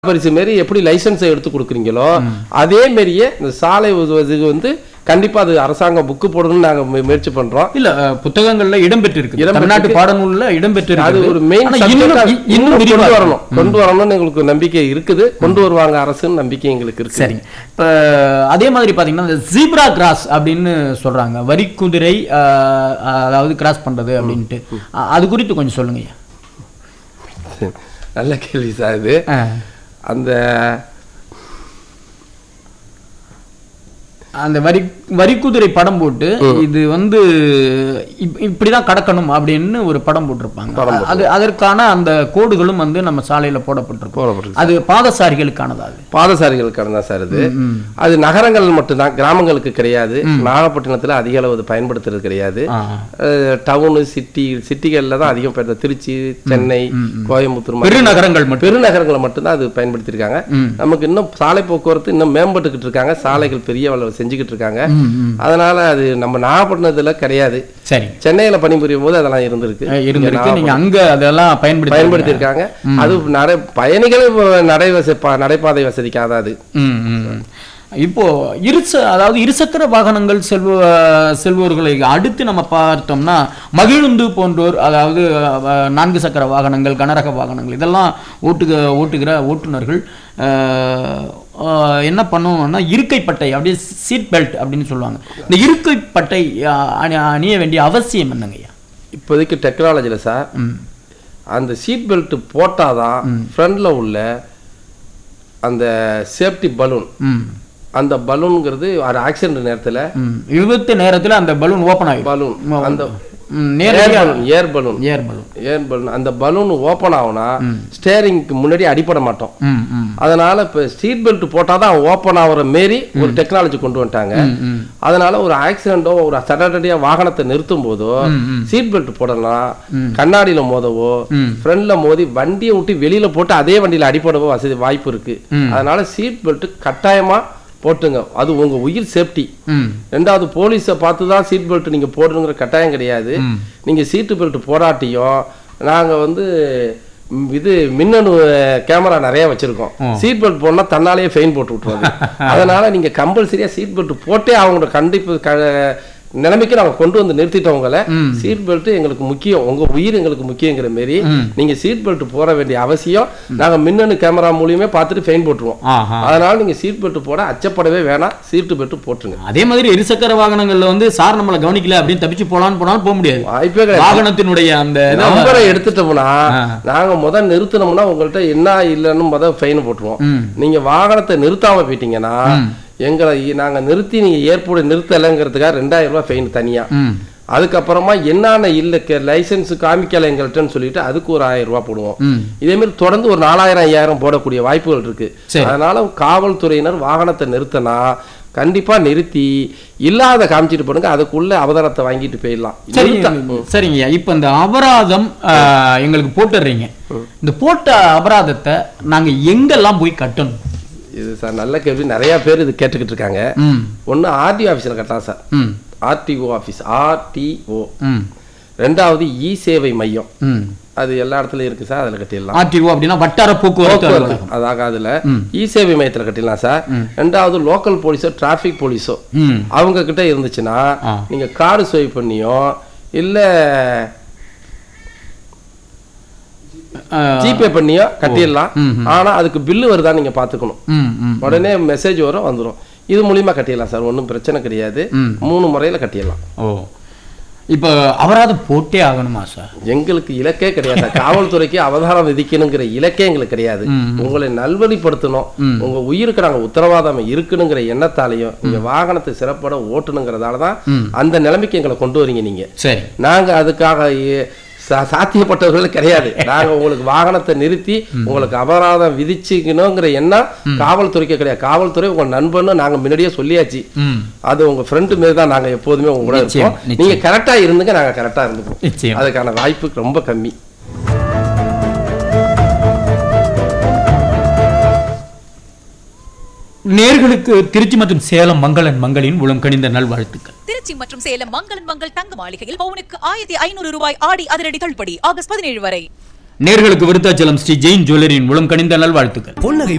பரிசு மாரி எப்படி லைசன்ஸை எடுத்து கொடுக்குறீங்களோ அதே மாரியே இந்த சாலை இதுக்கு வந்து கண்டிப்பா அது அரசாங்கம் புக்கு போடணும்னு நாங்க மு- முயற்சி பண்றோம் இல்ல அஹ், புத்தகங்கள்ல இடம்பெற்று இருக்கு இடம்பெற்றிருக்கு. தமிழ்நாட்டு பாடநூல்ல இடம்பெற்று அது இருக்குது. ஒரு மெயின் ஆனா இன்னும் இன்னும் இன்னும் கொண்டு விரிவா வரணும் கொண்டு வரணும்னு எங்களுக்கு நம்பிக்கை இருக்குது கொண்டு வருவாங்க அரசுன்னு நம்பிக்கை எங்களுக்கு இருக்கு சரிங்க இப்ப அதே மாதிரி பாத்தீங்கன்னா இந்த ஜீப்ரா கிராஸ் அப்படின்னு சொல்றாங்க வரி குதிரை அஹ், அதாவது கிராஸ் பண்றது அப்படின்ட்டு அ- அது குறித்து கொஞ்சம் சொல்லுங்க ஐயா. நல்ல கேள்வி சார் இது அஹ், அந்த அந்த வரி வரிக்குதிரை படம் போட்டு இது வந்து இப்- இப்படிதான் கடக்கணும் அப்படின்னு ஒரு படம் போட்டிருப்பாங்க அது அதற்கான அந்த கோடுகளும் வந்து நம்ம சாலையில போடப்பட்டிருக்கும் போடப்பட்டிருக்கு. அது பாதசாரிகளுக்கானதா அது பாதசாரிகளுக்கான தான் சார் இது அது நகரங்கள் மட்டும்தான் கிராமங்களுக்கு கிடையாது நாகப்பட்டினத்துல அதிக அளவு அது பயன்படுத்துறது கிடையாது ஆ. டவுனு சிட்டி சிட்டிகள்ல தான் அதிகம் பயன்படுத்த திருச்சி சென்னை கோயம்புத்தூர் மாதிரி பெருநகரங்கள் மட்டும் பெருநகரங்களை மட்டும்தான் அது பயன்படுத்தியிருக்காங்க நமக்கு இன்னும் சாலை போக்குவரத்து இன்னும் மேம்பட்டுக்கிட்டு இருக்காங்க சாலைகள் பெரிய அளவு செஞ்சுக்கிட்டு இருக்காங்க அதனால அது நம்ம நாகப்பட்டினத்துல கிடையாது சரிங்க சென்னையில பணிபுரியும் போது அதெல்லாம் இருந்திருக்கு அஹ், இருந்திருக்கு நீங்க அங்க அதெல்லாம் பயன்படுத்தி பயன்படுத்தி இருக்காங்க அது நடை பயணிகள் நடை வச ப- நடைபாதை வசதிக்காக அது ம், ம், ம். இப்போ இருச அதாவது இருசக்கர வாகனங்கள் செல்வ செல்வோர்களை அடுத்து நம்ம பார்த்தோம்னா மகிழுந்து போன்றோர் அதாவது அஹ், நான்கு சக்கர வாகனங்கள் கனரக வாகனங்கள் இதெல்லாம் ஓட்டுக ஓட்டுகிற ஓட்டுநர்கள் அஹ், அஹ், என்ன பண்ணுவோம்னா இருக்கை பட்டை அப்படியே சீட் பெல்ட் அப்படின்னு சொல்லுவாங்க இந்த இருக்கை பட்டை அஹ், அணி- அணிய வேண்டிய அவசியம் என்னங்கய்யா இப்போதைக்கு டெக்னாலஜில சார் ம் அந்த சீட் பெல்ட் போட்டாதான் ஃப்ரண்ட்ல உள்ள அந்த சேஃப்டி பலூன் ம் அந்த பலூன்ங்கிறது ஒரு ஆக்சிடென்ட் நேரத்துல ம் விபத்து நேரத்துல அந்த பலூன் ஓப்பன் ஆகிடும் பலூன் அந்த ம், ஏர் நேரடியா balloon air balloon air balloon air balloon அந்த பலூன் ஓப்பன் ஆகும்னா ஸ்டேரிங்க்கு முன்னாடி அடிபட மாட்டோம் ம் ம் அதனால இப்ப சீட் பெல்ட் போட்டாதான் ஓப்பன் ஆகுற மாரி ஒரு டெக்னாலஜி கொண்டு வந்துட்டாங்க ம். அதனால ஒரு ஆக்சிடென்ட்டோ ஒரு சடனடியா வாகனத்தை நிறுத்தும் போதோ சீட் பெல்ட் போடலாம் கண்ணாடியில மோதவோ ஃப்ரண்ட்ல மோதி வண்டியை விட்டு வெளியில போட்டு அதே வண்டியில அடிபடவோ வசதி வாய்ப்பு இருக்கு அதனால சீட் பெல்ட் கட்டாயமா போட்டுங்க அது உங்க உயிர் சேஃப்டி ம் ரெண்டாவது போலீஸை பார்த்து தான் சீட் பெல்ட் நீங்க போடணுங்கிற கட்டாயம் கிடையாது நீங்க சீட்டு பெல்ட் போடாட்டியும் நாங்க வந்து ம், இது மின்னணு கேமரா நிறைய வச்சிருக்கோம் சீட் பெல்ட் போடனா தன்னாலேயே ஃபெயின் போட்டு விட்டுருவாங்க அதனால நீங்க கம்பல்சரியா சீட் பெல்ட் போட்டே அவங்களோட கண்டிப்பு க- நிலைமைக்கு நாங்க கொண்டு வந்து நிறுத்திட்டவங்கள சீட் பெல்ட் எங்களுக்கு முக்கியம் உங்க உயிர் எங்களுக்கு முக்கியங்கிற மாரி நீங்க சீட் பெல்ட் போட வேண்டிய அவசியம் நாங்க மின்னணு கேமரா மூலியமே பார்த்துட்டு ஃபெயின் போட்டுருவோம் ஆஹா அதனால நீங்க சீட் பெல்ட் போட அச்சப்படவே வேணாம் சீட்டு பெல்ட் போட்டுருங்க அதே மாதிரி இருசக்கர வாகனங்கள்ல வந்து சார் நம்மள கவனிக்கல அப்படின்னு தப்பிச்சு போலான்னு போனாலும் போக முடியாது வாய்ப்பே கிடையாது வாகனத்தினுடைய அந்த இத- நம்பரை எடுத்துட்டோம்னா ஆ. நாங்க முத நிறுத்தினோம்னா உங்கள்ட்ட என்ன இல்லைன்னு முத ஃபைன் போட்டுருவோம் ம். நீங்க வாகனத்தை நிறுத்தாம போயிட்டீங்கன்னா எங்களை இ- நாங்க நிறுத்தி நீங்க ஏற்போடு நிறுத்தலைங்கிறதுக்காக ரெண்டாயிரம் ரூபாய் ஃபைன் தனியா ம் அதுக்கப்புறமா என்னென்ன இல்ல லைசன்ஸ் காமிக்கல எங்கள்கிட்டன்னு சொல்லிட்டு அதுக்கு ஒரு ஆயிரம் ரூபாய் போடுவோம் ம் இதே மாதிரி தொடர்ந்து ஒரு நாலாயிரம் ஐயாயிரம் போடக்கூடிய வாய்ப்புகள் இருக்கு சரி. அதனால காவல்துறையினர் வாகனத்தை நிறுத்தினா கண்டிப்பா நிறுத்தி இல்லாத காமிச்சிட்டு போடுங்க அதுக்குள்ள அவதாரத்தை வாங்கிட்டு போயிடலாம் சரி நிறுத்த- சரிங்கய்யா இப்ப இந்த அபராதம் ஆஹ், எங்களுக்கு போட்டுடுறீங்க இந்த போட்ட அபராதத்தை நாங்க எங்கெல்லாம் போய் கட்டணும் இது சார் நல்ல கேள்வி நிறைய பேர் இது கேட்டுக்கிட்டு இருக்காங்க ம் ஒண்ணு ஆர்டிஓ ஆஃபீஸில் கட்டலாம் சார் ம் ஆர்டிஓ ஆஃபீஸ் ஆர்டிஓ ம் ரெண்டாவது இ சேவை மையம் ம் அது எல்லா இடத்துலயும் இருக்கு சார் அதுல கட்டிடலாம் ஆர்டிஓ அப்படின்னா வட்டார போக்குவரத்து அலுவலகம் அதாக அதுல இ சேவை மையத்துல கட்டிடலாம் சார் ரெண்டாவது லோக்கல் போலீஸோ டிராஃபிக் போலீஸோ ம் அவங்க கிட்ட இருந்துச்சுன்னா ஆ. நீங்க கார்டு ஸ்வைப் பண்ணியோ இல்ல ஆஹ், ஜிபே பண்ணியோ கட்டிடலாம் ஆனா அதுக்கு பில்லு வருதா நீங்க பாத்துக்கணும் ம் ம் உடனே மெசேஜ் வரும் வந்துரும் இது மூலியமா கட்டிடலாம் சார் ஒண்ணும் பிரச்சனை கிடையாது ம். மூணு முறையில கட்டிடலாம் ஓ இப்போ அபராதம் போட்டே ஆகணுமா சார் எங்களுக்கு இலக்கே கிடையாது காவல்துறைக்கு அவதாரம் விதிக்கணுங்கிற இலக்கே எங்களுக்கு கிடையாது உங்களை நல்வழிப்படுத்தணும் உங்க உயிருக்கு நாங்க உத்தரவாதம் இருக்கணுங்கிற எண்ணத்தாலையும் நீங்க வாகனத்தை சிறப்பட ஓட்டணுங்கிறதால தான் அந்த நிலைமைக்கு எங்களை கொண்டு வரீங்க நீங்க சரி நாங்க அதுக்காக ஏ- சா- சாத்தியப்பட்டவர்கள் கிடையாது நாங்க உங்களுக்கு வாகனத்தை நிறுத்தி உங்களுக்கு அபராதம் விதிச்சுக்கணுங்கிற எண்ணம் காவல்துறைக்கு கிடையாது காவல்துறை உங்க நண்பன்னு நாங்க முன்னாடியே சொல்லியாச்சு ம் அது உங்க ஃப்ரெண்டு மாரி தான் நாங்க எப்போதுமே உங்க கூட நிச்சயம், இருப்போம் நீங்க கரெக்டா இருந்துங்க நாங்க கரெக்டா இருந்துப்போம் நிச்சயம் அதுக்கான வாய்ப்பு ரொம்ப கம்மி நேர்களுக்கு திருச்சி மற்றும் சேலம் மங்களன் மங்களின் உளம் கனிந்த நல்வாழ்த்துக்கள் திருச்சி மற்றும் சேலம் மங்களன் மங்கள் தங்க மாளிகையில் பவுனுக்கு ஆயிரத்தி ஐநூறு ரூபாய் ஆடி அதிரடி தள்ளுபடி ஆகஸ்ட் பதினேழு வரை நேர்களுக்கு விருத்தாச்சலம் ஸ்ரீ ஜெயின் ஜுவல்லரியின் மூலம் கணிந்த நல்வாழ்த்துக்கள் பொன்னகை